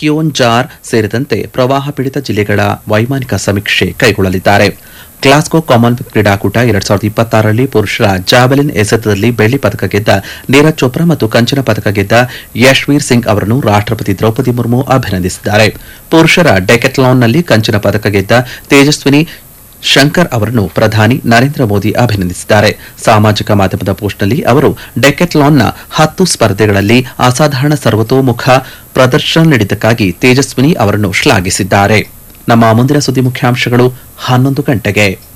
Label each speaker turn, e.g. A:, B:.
A: ಕಿಯೋನ್ಜಾರ್ ಸೇರಿದಂತೆ ಪ್ರವಾಹ ಪೀಡಿತ ಜಿಲ್ಲೆಗಳ ವೈಮಾನಿಕ ಸಮೀಕ್ಷೆ ಕೈಗೊಳ್ಳಲಿದ್ದಾರೆ ಗ್ಲಾಸ್ಗೋ ಕಾಮನ್ವೆಲ್ತ್ ಕ್ರೀಡಾಕೂಟ ಎರಡ್ ಸಾವಿರದ ಇಪ್ಪತ್ತಾರರಲ್ಲಿ ಪುರುಷರ ಜಾವೆಲಿನ್ ಎಸೆತದಲ್ಲಿ ಬೆಳ್ಳಿ ಪದಕ ಗೆದ್ದ ನೀರಜ್ ಚೋಪ್ರಾ ಮತ್ತು ಕಂಚಿನ ಪದಕ ಗೆದ್ದ ಯಶ್ವೀರ್ ಸಿಂಗ್ ಅವರನ್ನು ರಾಷ್ಟಪತಿ ದ್ರೌಪದಿ ಮುರ್ಮು ಅಭಿನಂದಿಸಿದ್ದಾರೆ ಪುರುಷರ ಡೆಕೆಥ್ಲಾನ್ನಲ್ಲಿ ಕಂಚಿನ ಪದಕ ಗೆದ್ದ ತೇಜಸ್ವಿನಿ ಶಂಕರ್ ಅವರನ್ನು ಪ್ರಧಾನಿ ನರೇಂದ್ರ ಮೋದಿ ಅಭಿನಂದಿಸಿದ್ದಾರೆ ಸಾಮಾಜಿಕ ಮಾಧ್ಯಮದ ಪೋಸ್ಟ್ನಲ್ಲಿ ಅವರು ಡೆಕೆಥ್ಲಾನ್ನ ಹತ್ತು ಸ್ಪರ್ಧೆಗಳಲ್ಲಿ ಅಸಾಧಾರಣ ಸರ್ವತೋಮುಖ ಪ್ರದರ್ಶನ ನೀಡಿದ್ದಕ್ಕಾಗಿ ತೇಜಸ್ವಿನಿ ಅವರನ್ನು ಶ್ಲಾಘಿಸಿದ್ದಾರೆ ನಮ್ಮ ಮುಂದಿನ ಸುದ್ದಿ ಮುಖ್ಯಾಂಶಗಳು ಹನ್ನೊಂದು ಗಂಟೆಗೆ